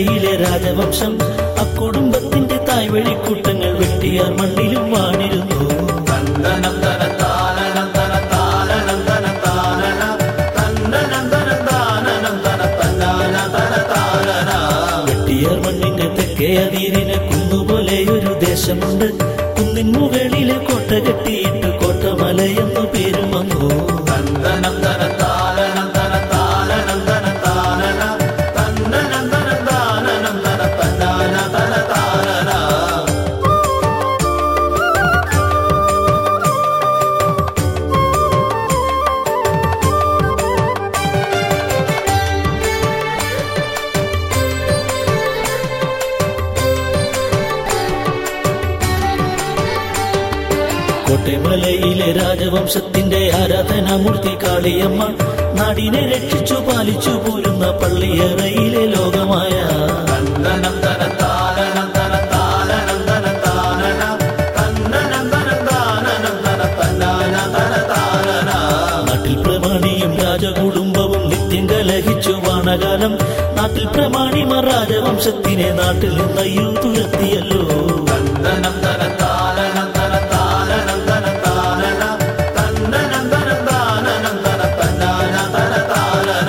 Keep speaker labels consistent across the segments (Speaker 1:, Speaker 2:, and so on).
Speaker 1: പള്ളിയറയിലെ രാജവംശം അക്കുടുംബത്തിന്റെ തായ്വഴിക്കൂട്ടങ്ങൾ വെട്ടിയാർ മണ്ണിലും വാണിരുന്നു
Speaker 2: തന്നനം തന താനനം തന താനനം തന താനന തന്നനം തന താനനം തന തന്നാന തന താനന
Speaker 1: വെട്ടിയാർ മണ്ണിന്റെ തെക്കേ അതീരിന് കുന്നുപോലെ ഒരു ദേശമുണ്ട് കുന്നിൻ മുകളിലെ കോട്ട കെട്ടിയിട്ട് കോട്ടമലയെന്നു പേരും വന്നു
Speaker 2: തന്നനം തന താനനം തന താനനം തന താനന തന്നനം തന താനനം തന തന്നാന തന താനന
Speaker 1: കോട്ടയമലയിലെ രാജവംശത്തിന്റെ ആരാധനാമൂർത്തി കാളിയമ്മ നാടിനെ രക്ഷിച്ചു പാലിച്ചു പോരുന്ന പള്ളിയറയിലെ ലോകമായ
Speaker 2: തന്നനം തന താനനം തന താനനം തന താനന തന്നനം തന താനനം തന തന്നാന തന താനന
Speaker 1: നാട്ടിൽ പ്രമാണിയും രാജകുടുംബവും നിത്യം കലഹിച്ചു വാണകാലം നാട്ടിൽ പ്രമാണിമാർ രാജവംശത്തിനെ നാട്ടിൽ നിന്നയ്യോ തുരത്തിയല്ലോ
Speaker 2: തന്നനം തന താനനം തന താനനം തന താനന തന്നനം തന താനനം തന തന്നാന തന താനന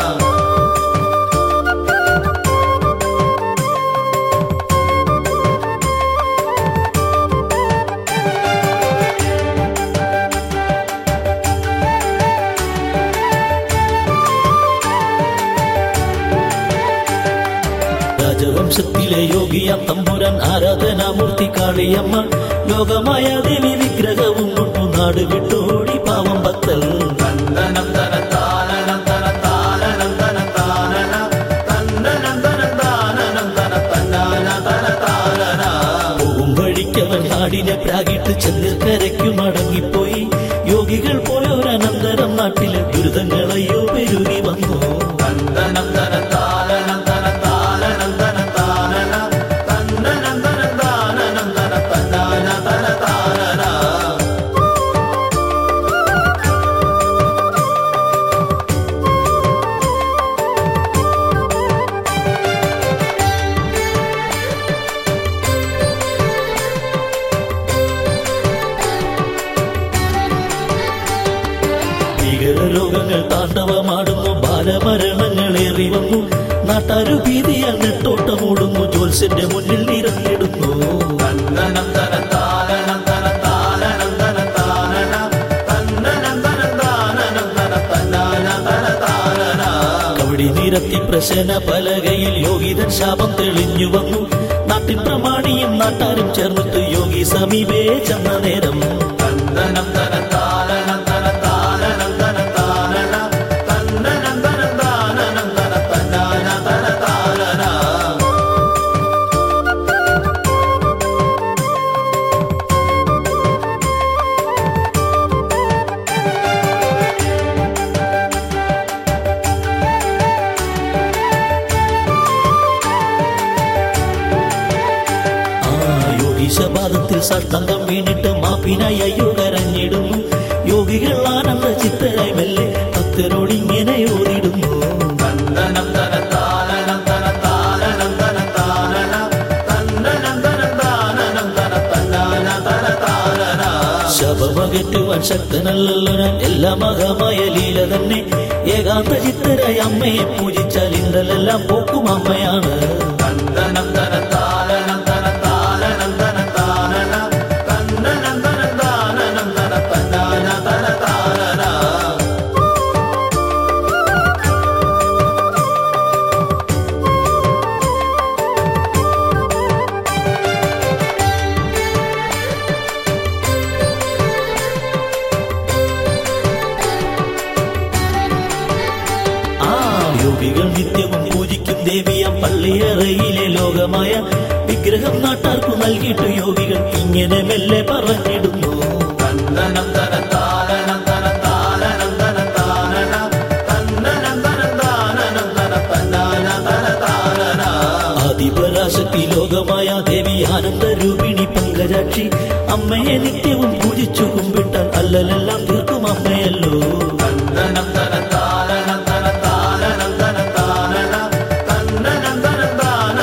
Speaker 1: രാജവംശത്തിലെ യോഗിയ തമ്പുരാൻ ആരാധനാമൂർത്തി കാളിയമ്മ ലോകമായ ദേവി വിഗ്രഹവും കൊണ്ടു നാട് വിട്ടോടി പാവം ഭക്തൽ
Speaker 2: തന്നനം തന താനനം തന താനനം തന താനന തന്നനം തന താനനം തന തന്നാന തന താനന
Speaker 1: പോകും വഴിക്കവൻ നാടിനെ പ്രാഗിട്ട് ചെന്നിൽക്കരയ്ക്കു മടങ്ങിപ്പോയി യോഗികൾ പോയൊരനന്തരം നാട്ടിലെ ദുരിതങ്ങളയ്യോ പെരുകി വന്നു
Speaker 2: തന്നനം തന താനനം തന താനനം തന താനന തന്നനം തന താനനം തന തന്നാന തന താനന
Speaker 1: ഭീകരരോഗങ്ങൾ താണ്ഡവമാടുന്നു ബാലമരണങ്ങൾ ഏറി വന്നു നാട്ടാരു ഭീതിയാൽ നെട്ടോട്ടമോടുന്നു ജോത്സ്യന്റെ മുന്നിൽ നിരന്നിടുന്നു
Speaker 2: തന്നനം തന താനനം തന താനനം തന താനന തന്നനം തന താനനം തന തന്നാന തന താനന
Speaker 1: കവടി നിരത്തി പ്രശന പലകയിൽ യോഗിതൻ ശാപം തെളിഞ്ഞു വന്നു നാട്ടിൻ പ്രമാണിയും നാട്ടാരും ചേർന്നിട്ട് യോഗി സമീപേ ചെന്ന നേരം
Speaker 2: തന്നനം തന താനനം തന താനനം തന താനന തന്നനം തന താനനം തന തന്നാന തന താനന
Speaker 1: ആ യോഗീശപാദത്തിൽ സഷ്ടന്തം വീണിട്ട് മാപ്പിനായി അയ്യോ കരഞ്ഞിടുന്നു യോഗികൾ ആനന്ദ ചിത്തരായി മെല്ലെ ഭക്തരോടിങ്ങനെ ഓതിടുന്നു
Speaker 2: തന്നനം തന താനനം തന താനനം തന താനന തന്നനം തന താനനം തന തന്നാന തന താനന
Speaker 1: ശബമകറ്റുവാൻ ശക്തനല്ലല്ലോ ഞാൻ എല്ലാ മഹമായ ലീല തന്നെ ഏകാന്ത ചിത്തരായി അമ്മയെ പൂജിച്ചാൽ ഇന്നലെല്ലാം പോക്കും അമ്മയാണ്
Speaker 2: തന്നനം തന താനനം തന താനനം തന താനന തന്നനം തന താനനം തന തന്നാന തന താനന
Speaker 1: ആ യോഗികൾ നിത്യവും പൂജിക്കും ദേവിയാം പള്ളിയറയിലെ ലോകമായ വിഗ്രഹം നാട്ടാർക്കു നൽകിയിട്ട് യോഗികൾ ഇങ്ങനെ മെല്ലെ പറഞ്ഞിടുന്നു
Speaker 2: തന്നനം തന താനനം തന താനനം തന താനന തന്നനം തന താനനം തന തന്നാന തന താനന
Speaker 1: ആദിപരാശക്തി ലോകമായ ദേവി ആനന്ദരൂപിണി പങ്കജാക്ഷി അമ്മയെ നിത്യവും പൂജിച്ചു കുമ്പിട്ടാൽ അല്ലലെല്ലാം തീർക്കും അമ്മയല്ലോ
Speaker 2: തന്നനം തന താനനം തന താനനം തന താനന തന്നനം തന താനനം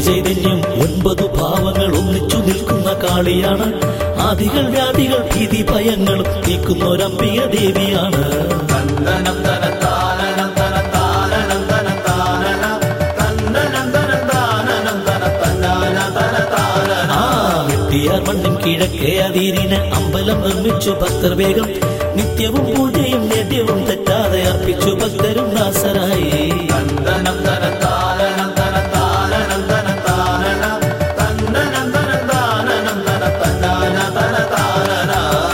Speaker 1: ചൈതന്യം ഒൻപത് ഭാവങ്ങൾ ഒന്നിച്ചു നിൽക്കുന്ന കാളിയാണ് ആദികൾ വ്യാധികൾ ഭീതി ഭയങ്ങളും നീക്കുന്നൊരംബിക ദേവിയാണ്
Speaker 2: തന്നനം തന താനനം തന താനനം തന താനന തന്നനം തന താനനം തന തന്നാന തന താനന
Speaker 1: ആ വെട്ടിയാർ മണ്ണിൻ കിഴക്കേ അതീരിന് അമ്പലം നിർമ്മിച്ചു ഭക്തർ വേഗം നിത്യവും പൂജയും നേദ്യവും തെറ്റാതെ അർപ്പിച്ചു ഭക്തരും ദാസരായി
Speaker 2: തന്നനം തന താനനം തന താനനം തന താനന തന്നനം തന താനനം തന തന്നാന തന താനന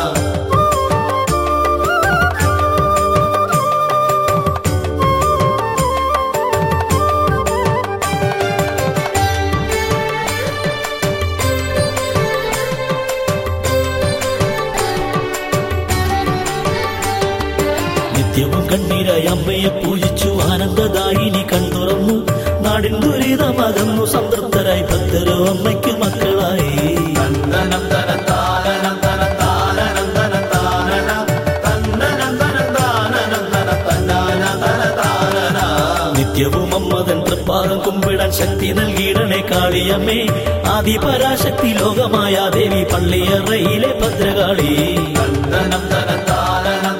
Speaker 1: നിത്യവും കണ്ണീരായി അമ്മയെ പൂജിച്ചു ആനന്ദദായിനി കൺതുറന്നു നാടിൻ ദുരിതമകന്നു സംതൃപ്തരായി ഭക്തരോ അമ്മയ്ക്ക് മക്കളായി
Speaker 2: തന്നനം തന താനനം തന താനനം തന താനന തന്നനം തന താനനം തന തന്നാന തന താനന
Speaker 1: നിത്യവും അമ്മതൻ തൃപ്പാദം കുമ്പിടാൻ ശക്തി നൽകിയിടണേ കാളിയമ്മേ ആദിപരാശക്തി ലോകമായ ദേവി പള്ളിയറയിലെ ഭദ്രകാളി
Speaker 2: തന്നനം തന താനനം